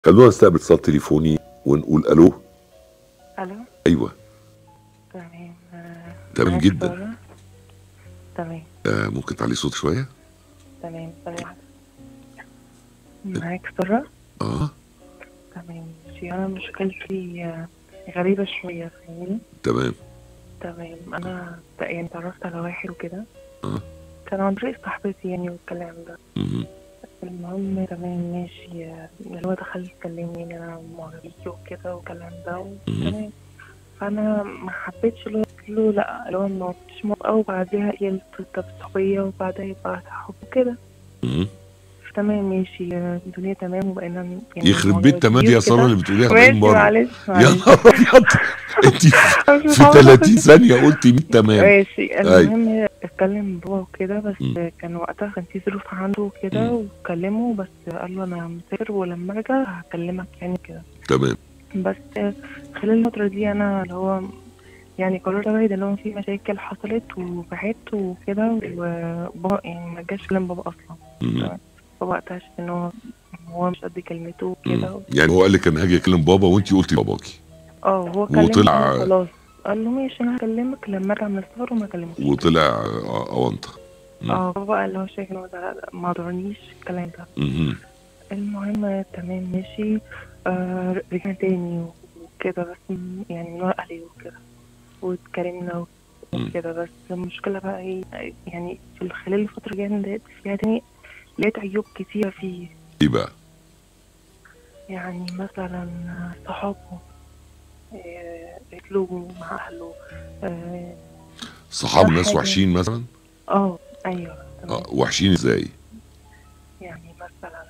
خلونا نستقبل اتصال تليفوني ونقول الو الو ايوه تمام آه، تمام معاك جدا. سارة. تمام آه ممكن تعلي صوت شويه تمام ثانية واحدة معاك سارة اه تمام ماشي أنا مشكلتي آه، غريبة شوية فاهمني تمام تمام أنا ت- يعني اتعرفت على واحد وكده اه كان عن طريق صاحبتي يعني والكلام ده مهم. المهم تمام ماشي آه، اللي هو دخل يكلمني إن أنا معجبيكي وكده والكلام ده تمام فأنا ما حبيتش اللي هو قلت له لأ اللي هو ما كنتش موافقة وبعديها قلت طب صحوبية وبعدها يبقى حب وكده مهم. تمام ماشي الدنيا تمام وبقينا يعني يخرب بيت تمادي يا وكده. ساره اللي بتقوليها 40 ماشي مره معلش يا معلش نهار ابيض انت مش في عارفة 30 ثانيه قلتي 100 تمام ماشي المهم اتكلم بابا وكده بس مم. كان وقتها كان في ظروف عنده وكده مم. وكلمه بس قال له انا مسافر ولما ارجع هكلمك يعني كده تمام بس خلال الفترة دي انا اللي هو يعني قررت ابعد اللي هو في مشاكل حصلت وبعدت وكده وبابا يعني ما جاش كلام بابا اصلا مهم. بابا وقتها شاف ان هو هو مش قد كلمته مم. وكده يعني هو قال لك انا هاجي اكلم بابا وانت قلتي باباكي اه هو كلمه وطلع- قال له خلاص قال له ماشي انا هكلمك لما ارجع من السفر وما اكلمكش وطلع آه، اونطه مم. اه بابا قال له شايف ان هو ده ما ضرنيش الكلام ده مهم. المهم تمام ماشي آه رجعنا تاني وكده بس م- يعني من ورا اهلي وكده واتكلمنا مم. وكده بس المشكلة بقى ايه يعني في خلال الفترة اللي انا لقيت فيها تاني لقيت عيوب كتيرة فيه ايه بقى يعني مثلا صحابه آه، اسلوبه مع اهله اه صحاب ده ناس حاجة. وحشين مثلا آه، ايوه تمام اه وحشين ازاي يعني مثلا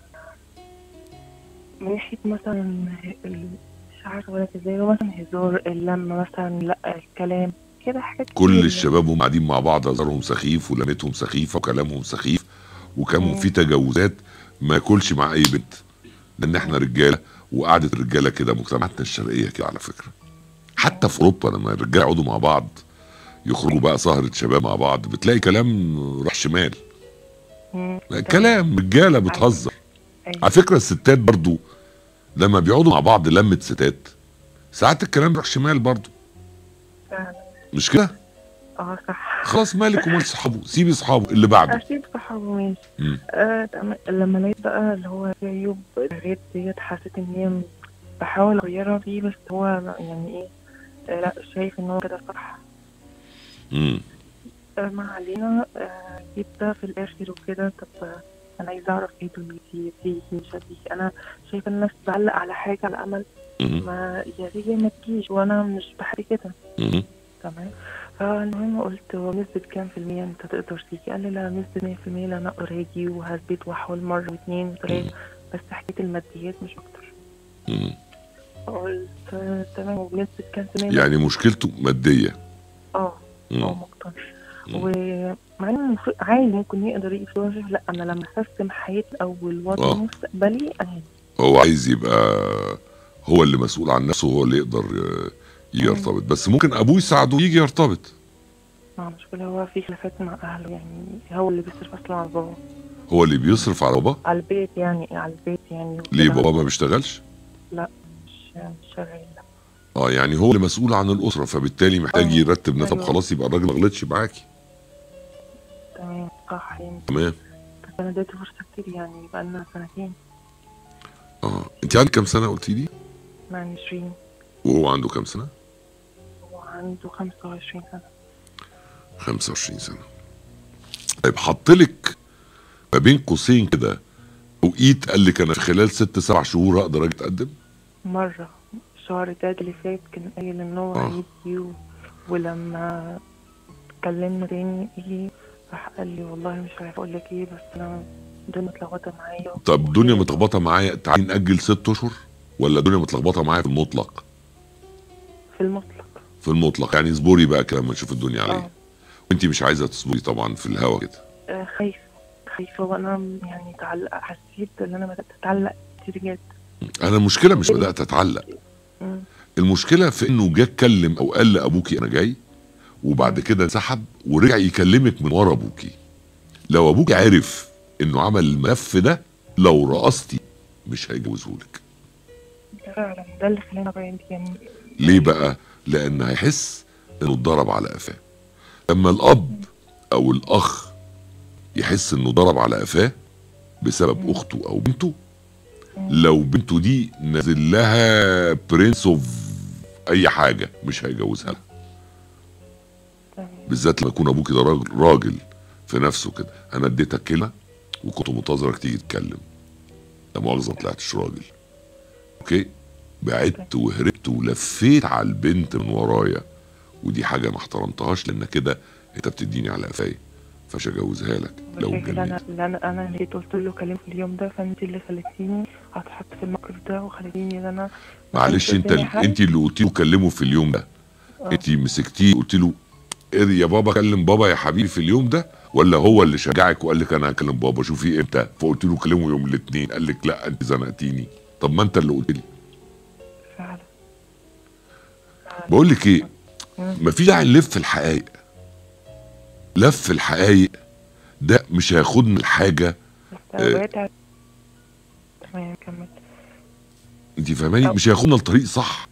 من ناحية مثلا ال- مش عارفة أقول لك ازاي هو مثلا هزار اللمة مثلا لا الكلام كده حاجات كل كتير الشباب هم قاعدين مع بعض هزارهم سخيف ولمتهم سخيفه وكلامهم سخيف وكان مم. في تجاوزات ما ياكلش مع اي بنت لان احنا رجاله وقعده الرجاله كده مجتمعاتنا الشرقيه كده على فكره حتى في اوروبا لما الرجاله يقعدوا مع بعض يخرجوا بقى سهره شباب مع بعض بتلاقي كلام راح شمال مم. كلام رجاله بتهزر أيوة. على فكره الستات برضو لما بيقعدوا مع بعض لمه ستات ساعات الكلام راح شمال برضو فعلا مش كده اه صح خلاص مالك ومال صحابه سيبي صحابه اللي بعده أكيد صحابه ماشي مم. آه تمام لما لقيت بقى اللي هو في عيوب الحاجات ديت حسيت إن هي م- بحاول أغيرها فيه بس هو يعني إيه آه لا شايف إن هو كده صح امم آه ما علينا آه جيت بقى في الآخر وكده طب آه، أنا عايزة أعرف إيه دنيتي فيكي مش فيكي أنا شايفة الناس تعلق على حاجة على أمل مم. ما يا تيجي ما تجيش وأنا مش بحب كده مم. تمام فالمهم قلت هو نسبة كام في المية انت تقدر تيجي قال لي لا نسبة مية في المية لا انا اقدر اجي وهثبت واحاول مرة واتنين وتلاتة بس حكاية الماديات مش اكتر مم. قلت آه، تمام وبنسبة كام في المية يعني مشكلته ماديه اه اه مم. مقتنع مم. ومع ان المفروض عادي ممكن يقدر يجي في الوظيفة لا انا لما اسستم حياتي او الوضع آه. مستقبلي انا هو عايز يبقى هو اللي مسؤول عن نفسه هو اللي يقدر آه، يرتبط بس ممكن ابوه يساعده يجي يرتبط مع مشكلة هو في خلافات مع اهله يعني هو اللي بيصرف اصلا على بابا هو اللي بيصرف على بابا على البيت يعني على البيت يعني ليه وكده. بابا ما بيشتغلش لا مش مش شغال لا اه يعني هو اللي مسؤول عن الاسره فبالتالي محتاج آه. يرتب نفسه طب أيوة. خلاص يبقى الراجل ما غلطش معاكي تمام صح يعني تمام بس انا اديته فرصة كتير يعني بقالنا سنتين اه انت عندك كام سنه قلتي لي مع عشرين وهو عنده كام سنه وعنده خمسة وعشرين سنة 25 سنه طيب حط لك ما بين قوسين كده توقيت قال لك انا في خلال ست سبع شهور هقدر اجي اتقدم مرة الشهر التالت اللي فات كان قايل ان هو آه. هيجي و... ولما اتكلمنا تاني ايه راح قال لي والله مش عارف اقول لك ايه بس انا الدنيا متلخبطة معايا طب الدنيا متلخبطه معايا تعالي ناجل ست اشهر ولا الدنيا متلخبطه معايا في المطلق في المطلق في المطلق يعني اصبري بقى كده لما نشوف الدنيا اه عليه وانت مش عايزه تصبري طبعا في الهوا كده آه، خايفة خايفة وانا يعني تعلق حسيت ان انا بدأت اتعلق كتير جدا انا المشكله مش بدات اتعلق مم. المشكله في انه جه اتكلم او قال لابوكي انا جاي وبعد كده انسحب ورجع يكلمك من ورا ابوكي لو ابوك عرف انه عمل الملف ده لو رقصتي مش هيجوزهولك ده فعلا ده اللي خلاني ابعد يعني ليه بقى لان هيحس انه اتضرب على قفاه لما الاب او الاخ يحس انه ضرب على قفاه بسبب اخته او بنته لو بنته دي نازل لها برنس اوف اي حاجه مش هيجوزها لها تمام بالذات لما يكون ابوك ده راجل راجل في نفسه كده انا اديتك كلمه وكنت منتظرك تيجي تتكلم لا مؤاخذه ما طلعتش راجل اوكي بعدت وهربت ولفيت على البنت من ورايا ودي حاجه ما احترمتهاش لان كده انت بتديني على قفايا فمش هجوزها لك لو المشاكل اللي انا اتجننت اللي انا انا نسيت قلت له كلمه في اليوم ده فانت اللي خلتيني اتحط في الموقف ده وخلتيني ان انا معلش انت قدامي حل. انت اللي قلتي له كلمه في اليوم ده انت مسكتيه قلت له ايه يا بابا كلم بابا يا حبيبي في اليوم ده ولا هو اللي شجعك وقال لك انا هكلم بابا شوفي امتى فقلت له كلمه يوم الاثنين قال لك لا انت زنقتيني طب ما انت اللي قلت لي فعلا فعلا. بقول لك ايه مم. مفيش داعي نلف الحقائق لف الحقائق ده مش هياخدنا لحاجه بس آه. بقيت ع- تمام كمل انت فاهماني أو. مش هياخدنا لطريق صح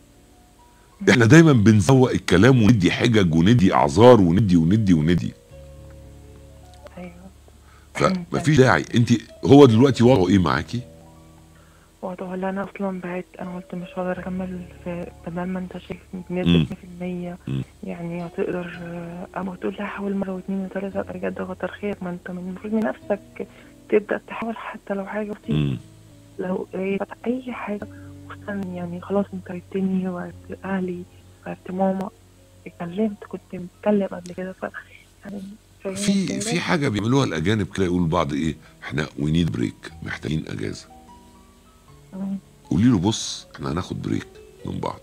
احنا دايما بنزوق الكلام وندي حجج وندي اعذار وندي وندي وندي ايوه فمفيش داعي انت هو دلوقتي وضعه ايه معاكي وضعه اللي انا اصلا بعدت انا قلت مش هقدر اكمل في بدل ما انت شايف مم. بنسبة 100% مم. يعني هتقدر آه، اما تقول لها حاول مرة واثنين وثلاثة ابقى بجد كتر خير ما انت من المفروض من نفسك تبدأ تحاول حتى لو حاجة بسيطة مم. لو إيه اي حاجة خصوصا يعني خلاص انت عرفتني وعرفت اهلي وعرفت ماما اتكلمت كنت متكلم قبل كده ف يعني فاهم في كده؟ في حاجه بيعملوها الاجانب كده يقولوا لبعض ايه احنا وي نيد بريك محتاجين اجازه مم. قولي له بص احنا هناخد بريك من بعض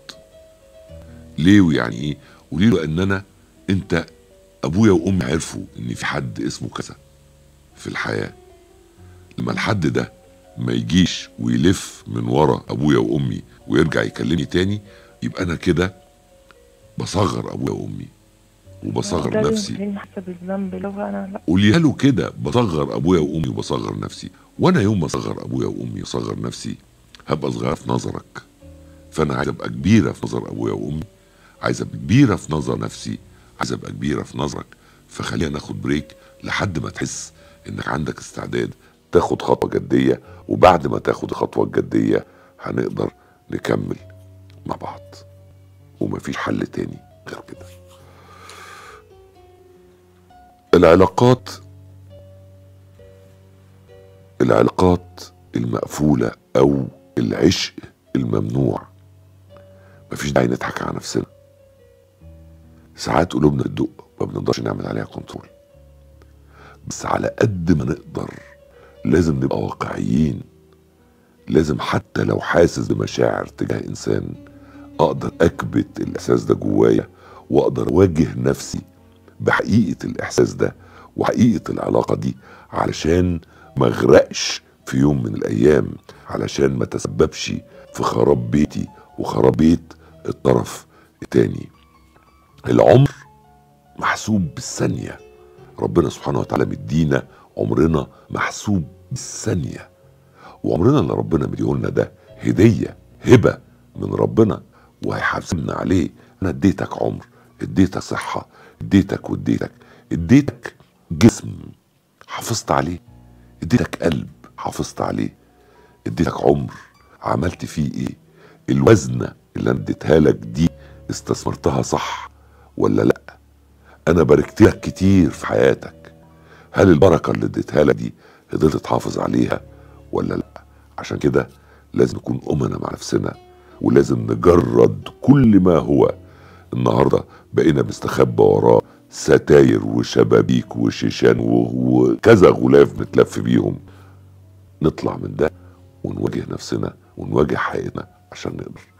ليه ويعني ايه قولي له ان انا انت ابويا وامي عرفوا ان في حد اسمه كذا في الحياه لما الحد ده ما يجيش ويلف من ورا ابويا وامي ويرجع يكلمني تاني يبقى انا كده بصغر ابويا وامي ده وبصغر اللي نفسي مخليني حاسة بالذنب لو انا لا قوليها له كده بصغر ابويا وامي وبصغر نفسي وانا يوم ما اصغر ابويا وامي واصغر نفسي هبقى صغيره في نظرك فانا عايز ابقى كبيره في نظر ابويا وامي عايز ابقى كبيره في نظر نفسي عايز ابقى كبيره في نظرك فخلينا ناخد بريك لحد ما تحس انك عندك استعداد تاخد خطوه جديه وبعد ما تاخد الخطوه الجديه هنقدر نكمل مع بعض ومفيش حل تاني غير كده العلاقات العلاقات المقفولة أو العشق الممنوع مفيش داعي نضحك على نفسنا ساعات قلوبنا بتدق ما بنقدرش نعمل عليها كنترول بس على قد ما نقدر لازم نبقى واقعيين لازم حتى لو حاسس بمشاعر تجاه انسان اقدر اكبت الاحساس ده جوايا واقدر اواجه نفسي بحقيقه الاحساس ده وحقيقه العلاقه دي علشان ما اغرقش في يوم من الايام علشان ما تسببش في خراب بيتي وخراب بيت الطرف التاني العمر محسوب بالثانيه ربنا سبحانه وتعالى مدينا عمرنا محسوب بالثانيه وعمرنا اللي ربنا مديهولنا ده هديه هبه من ربنا وهيحاسبنا عليه انا اديتك عمر اديتك صحه اديتك واديتك اديتك جسم حافظت عليه اديتك قلب حافظت عليه اديتك عمر عملت فيه ايه الوزنه اللي انا اديتها لك دي استثمرتها صح ولا لا انا باركت لك كتير في حياتك هل البركه اللي اديتها لك دي قدرت تحافظ عليها ولا لا عشان كده لازم نكون امنا مع نفسنا ولازم نجرد كل ما هو النهارده بقينا بنستخبى وراه ستاير وشبابيك وشيشان و- وكذا غلاف متلف بيهم نطلع من ده ونواجه نفسنا ونواجه حقيقتنا عشان نقدر